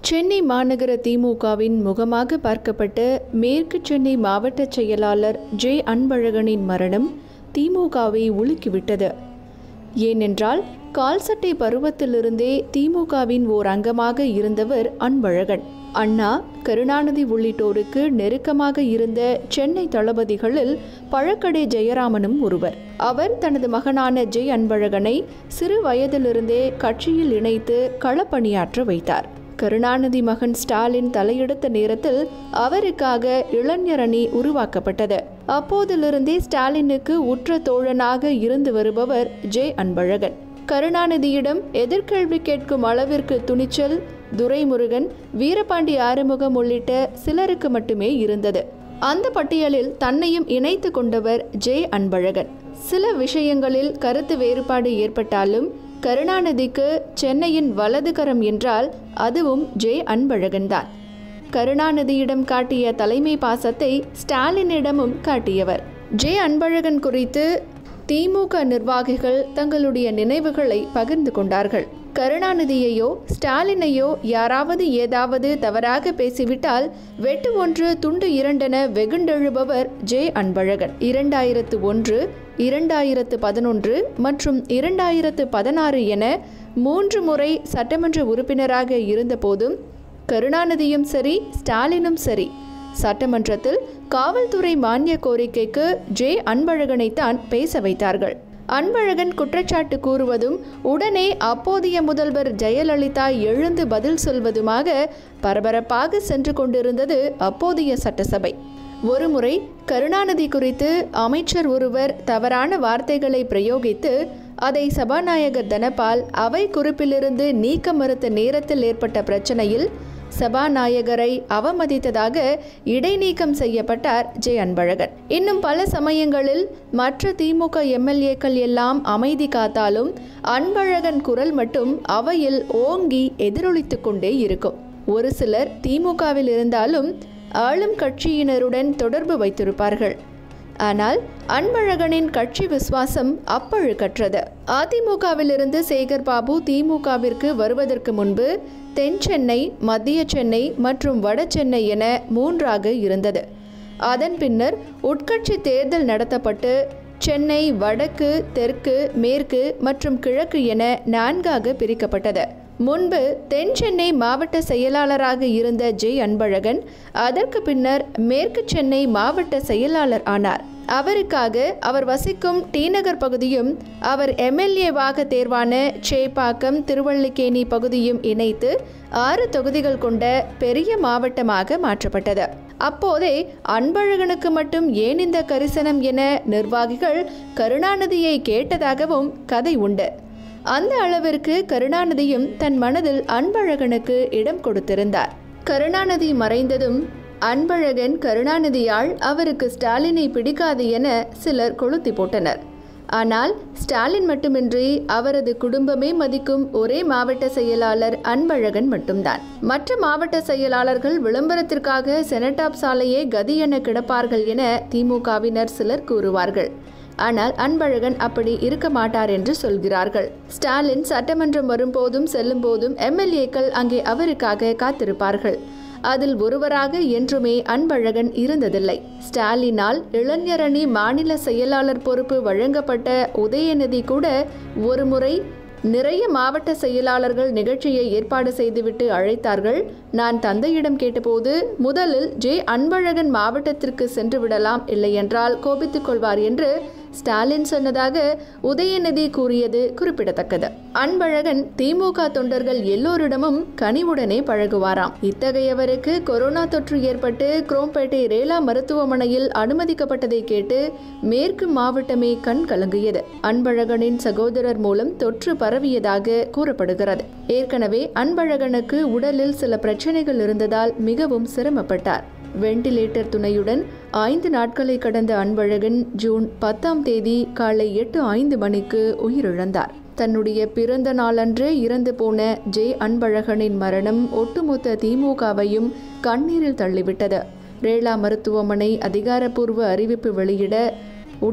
சென்னை மாநகர திமுகவின் முகமாக பார்க்கப்பட்ட மேற்கு சென்னை மாவட்ட செயலாளர் ஜே அன்பழகனின் மரணம் திமுகவை உலுக்கிவிட்டது ஏனென்றால் கால்சட்டை பருவத்திலிருந்தே திமுகவின் ஓர் அங்கமாக இருந்தவர் அன்பழகன் அண்ணா கருணாநிதி உள்ளிட்டோருக்கு நெருக்கமாக இருந்த சென்னை தளபதிகளில் பழக்கடை ஜெயராமனும் ஒருவர் அவர் தனது மகனான ஜெய் அன்பழகனை சிறு வயதிலிருந்தே கட்சியில் இணைத்து களப்பணியாற்ற வைத்தார் கருணாநிதி மகன் ஸ்டாலின் தலையெடுத்த நேரத்தில் அவருக்காக இளைஞர் அணி உருவாக்கப்பட்டது அப்போதிலிருந்தே ஸ்டாலினுக்கு உற்ற தோழனாக இருந்து வருபவர் ஜே அன்பழகன் கருணாநிதியிடம் எதிர்கேள்வி கேட்கும் அளவிற்கு துணிச்சல் துரைமுருகன் வீரபாண்டி ஆறுமுகம் உள்ளிட்ட சிலருக்கு மட்டுமே இருந்தது அந்த பட்டியலில் தன்னையும் இணைத்து கொண்டவர் ஜே அன்பழகன் சில விஷயங்களில் கருத்து வேறுபாடு ஏற்பட்டாலும் கருணாநிதிக்கு சென்னையின் வலதுகரம் என்றால் அதுவும் ஜே அன்பழகன்தான் கருணாநிதியிடம் காட்டிய தலைமை பாசத்தை ஸ்டாலினிடமும் காட்டியவர் ஜே அன்பழகன் குறித்து திமுக நிர்வாகிகள் தங்களுடைய நினைவுகளை பகிர்ந்து கொண்டார்கள் கருணாநிதியையோ ஸ்டாலினையோ யாராவது ஏதாவது தவறாக பேசிவிட்டால் வெட்டு ஒன்று துண்டு இரண்டென வெகுண்டெழுபவர் ஜே அன்பழகன் இரண்டாயிரத்து ஒன்று இரண்டாயிரத்து பதினொன்று மற்றும் இரண்டாயிரத்து பதினாறு என மூன்று முறை சட்டமன்ற உறுப்பினராக இருந்தபோதும் கருணாநிதியும் சரி ஸ்டாலினும் சரி சட்டமன்றத்தில் காவல்துறை மானிய கோரிக்கைக்கு ஜே அன்பழகனைத்தான் பேச வைத்தார்கள் அன்பழகன் குற்றச்சாட்டு கூறுவதும் உடனே அப்போதைய முதல்வர் ஜெயலலிதா எழுந்து பதில் சொல்வதுமாக பரபரப்பாக சென்று கொண்டிருந்தது அப்போதைய சட்டசபை ஒருமுறை கருணாநிதி குறித்து அமைச்சர் ஒருவர் தவறான வார்த்தைகளை பிரயோகித்து அதை சபாநாயகர் தனபால் அவை குறிப்பிலிருந்து நீக்க மறுத்த நேரத்தில் ஏற்பட்ட பிரச்சனையில் சபாநாயகரை அவமதித்ததாக இடைநீக்கம் செய்யப்பட்டார் ஜே அன்பழகன் இன்னும் பல சமயங்களில் மற்ற திமுக எம்எல்ஏக்கள் எல்லாம் அமைதி காத்தாலும் அன்பழகன் குரல் மட்டும் அவையில் ஓங்கி எதிரொலித்து கொண்டே இருக்கும் ஒரு சிலர் திமுகவில் இருந்தாலும் ஆளும் கட்சியினருடன் தொடர்பு வைத்திருப்பார்கள் ஆனால் அன்பழகனின் கட்சி விசுவாசம் அப்பழுக்கற்றது அதிமுகவிலிருந்து சேகர் பாபு திமுகவிற்கு வருவதற்கு முன்பு தென் சென்னை மத்திய சென்னை மற்றும் வட சென்னை என மூன்றாக இருந்தது அதன் பின்னர் உட்கட்சி தேர்தல் நடத்தப்பட்டு சென்னை வடக்கு தெற்கு மேற்கு மற்றும் கிழக்கு என நான்காக பிரிக்கப்பட்டது முன்பு தென் சென்னை மாவட்ட செயலாளராக இருந்த ஜே அன்பழகன் அதற்கு பின்னர் மேற்கு சென்னை மாவட்ட செயலாளர் ஆனார் அவருக்காக அவர் வசிக்கும் டி நகர் பகுதியும் அவர் எம்எல்ஏவாக தேர்வான சேப்பாக்கம் திருவள்ளிக்கேணி பகுதியும் இணைத்து ஆறு தொகுதிகள் கொண்ட பெரிய மாவட்டமாக மாற்றப்பட்டது அப்போதே அன்பழகனுக்கு மட்டும் ஏன் இந்த கரிசனம் என நிர்வாகிகள் கருணாநிதியை கேட்டதாகவும் கதை உண்டு அந்த அளவிற்கு கருணாநிதியும் தன் மனதில் அன்பழகனுக்கு இடம் கொடுத்திருந்தார் கருணாநிதி மறைந்ததும் அன்பழகன் கருணாநிதியால் அவருக்கு ஸ்டாலினை பிடிக்காது என சிலர் கொளுத்தி போட்டனர் ஆனால் ஸ்டாலின் மட்டுமின்றி அவரது குடும்பமே மதிக்கும் ஒரே மாவட்ட செயலாளர் அன்பழகன் மட்டும்தான் மற்ற மாவட்ட செயலாளர்கள் விளம்பரத்திற்காக செனட்டாப் சாலையே கதி என கிடப்பார்கள் என திமுகவினர் சிலர் கூறுவார்கள் ஆனால் அன்பழகன் அப்படி இருக்க மாட்டார் என்று சொல்கிறார்கள் ஸ்டாலின் சட்டமன்றம் வரும்போதும் செல்லும் போதும் எம்எல்ஏக்கள் அங்கே அவருக்காக காத்திருப்பார்கள் அதில் ஒருவராக என்றுமே அன்பழகன் இருந்ததில்லை ஸ்டாலினால் இளைஞரணி மாநில செயலாளர் பொறுப்பு வழங்கப்பட்ட உதயநிதி கூட ஒருமுறை நிறைய மாவட்ட செயலாளர்கள் நிகழ்ச்சியை ஏற்பாடு செய்துவிட்டு அழைத்தார்கள் நான் தந்தையிடம் கேட்டபோது முதலில் ஜே அன்பழகன் மாவட்டத்திற்கு சென்று விடலாம் இல்லையென்றால் கோபித்துக் கொள்வார் என்று ஸ்டாலின் சொன்னதாக உதயநிதி கூறியது குறிப்பிடத்தக்கது அன்பழகன் திமுக தொண்டர்கள் எல்லோரிடமும் கனிவுடனே பழகுவாராம் இத்தகையவருக்கு கொரோனா தொற்று ஏற்பட்டு குரோம்பேட்டை ரேலா மருத்துவமனையில் அனுமதிக்கப்பட்டதை கேட்டு மேற்கு மாவட்டமே கண் கலங்கியது அன்பழகனின் சகோதரர் மூலம் தொற்று பரவியதாக கூறப்படுகிறது ஏற்கனவே அன்பழகனுக்கு உடலில் சில பிரச்சனைகள் இருந்ததால் மிகவும் சிரமப்பட்டார் வெண்டிலேட்டர் துணையுடன் ஐந்து நாட்களை கடந்த அன்பழகன் ஜூன் பத்தாம் தேதி காலை எட்டு ஐந்து மணிக்கு உயிரிழந்தார் தன்னுடைய பிறந்த நாளன்றே இறந்து போன ஜே அன்பழகனின் மரணம் ஒட்டுமொத்த திமுகவையும் கண்ணீரில் தள்ளிவிட்டது ரேலா மருத்துவமனை அதிகாரப்பூர்வ அறிவிப்பு வெளியிட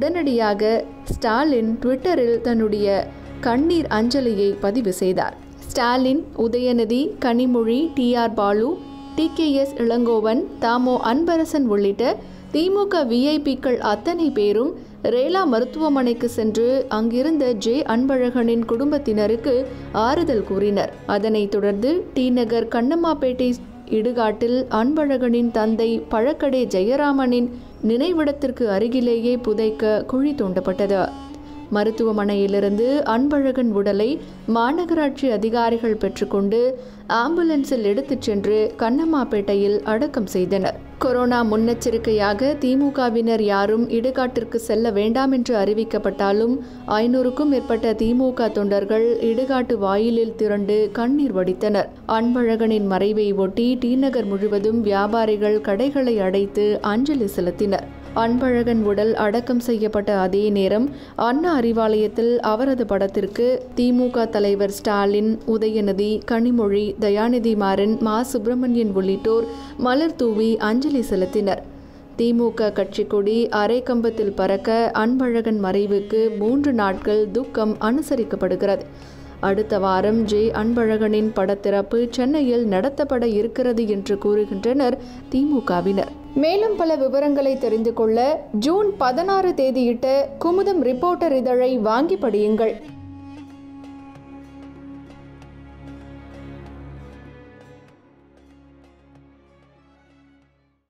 உடனடியாக ஸ்டாலின் ட்விட்டரில் தன்னுடைய கண்ணீர் அஞ்சலியை பதிவு செய்தார் Stalin Udhayanidhi Kanimozhi T R Baalu T K S Elangovan Thamo Anbarasan உள்ளிட்ட திமுக விஐபிக்கள் அத்தனை பேரும் ரேலா மருத்துவமனைக்கு சென்று அங்கிருந்த ஜே அன்பழகனின் குடும்பத்தினருக்கு ஆறுதல் கூறினர் அதனைத் தொடர்ந்து டி நகர் கண்ணம்மாப்பேட்டை இடுகாட்டில் அன்பழகனின் தந்தை பழக்கடை ஜெயராமனின் நினைவிடத்திற்கு அருகிலேயே புதைக்க குழி தோண்டப்பட்டது மருத்துவமனையிலிருந்து அன்பழகன் உடலை மாநகராட்சி அதிகாரிகள் பெற்றுக்கொண்டு ஆம்புலன்ஸில் எடுத்துச் சென்று கண்ணம்மாப்பேட்டையில் அடக்கம் செய்தனர் கொரோனா முன்னெச்சரிக்கையாக திமுகவினர் யாரும் இடுகாட்டிற்கு செல்ல வேண்டாம் என்று அறிவிக்கப்பட்டாலும் ஐநூறுக்கும் மேற்பட்ட திமுக தொண்டர்கள் இடுகாட்டு வாயிலில் திரண்டு கண்ணீர் வடித்தனர் அன்பழகனின் மறைவை ஒட்டி டி நகர் முழுவதும் வியாபாரிகள் கடைகளை அடைத்து அஞ்சலி செலுத்தினர் அன்பழகன் உடல் அடக்கம் செய்யப்பட்ட அதே நேரம் அண்ணா அறிவாலயத்தில் அவரது படத்திற்கு திமுக தலைவர் ஸ்டாலின் உதயநிதி கனிமொழி தயாநிதி மாறன் மா சுப்பிரமணியன் உள்ளிட்டோர் மலர் தூவி அஞ்சலி செலுத்தினர் திமுக கட்சி கொடி அரை கம்பத்தில் பறக்க அன்பழகன் மறைவுக்கு மூன்று நாட்கள் துக்கம் அனுசரிக்கப்படுகிறது அடுத்த வாரம் ஜே அன்பழகனின் படத்திறப்பு சென்னையில் நடத்தப்பட இருக்கிறது என்று கூறுகின்றனர் திமுகவினர் மேலும் பல விவரங்களை தெரிந்து கொள்ள ஜூன் பதினாறு தேதியிட்ட குமுதம் ரிப்போர்ட்டர் இதழை வாங்கி படியுங்கள்